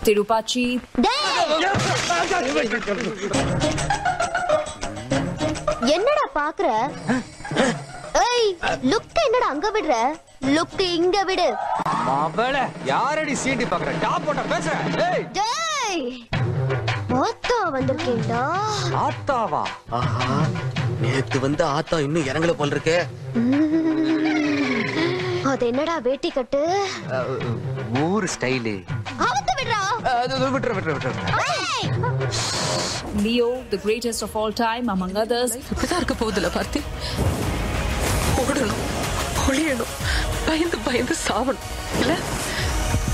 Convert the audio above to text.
Tirupachi, என்னடா பாக்குற ஏய் லுக் என்னடா அங்க விடுற லுக் இங்க விடு மாப்பிள யாரடி சீண்டி பாக்குற டாப் போட்ட பேசுற ஏய் டேய் மொத்தா வந்திருக்கேன்டா ஆத்தாவா ஆஹா நேத்து வந்து ஆத்தா இன்னும் இறங்கல போல் இருக்கே அது என்னடா வேட்டி கட்டு ஊர் ஸ்டைலு அவுத்து விடுறா விட்டுற விட்டுற விட்டுற ஏய் Leo, the greatest of all time, among others, இப்படிதான் இருக்க போகுதுல பார்த்தி ஓடணும் ஒளியணும் பயந்து பயந்து சாவணும் இல்ல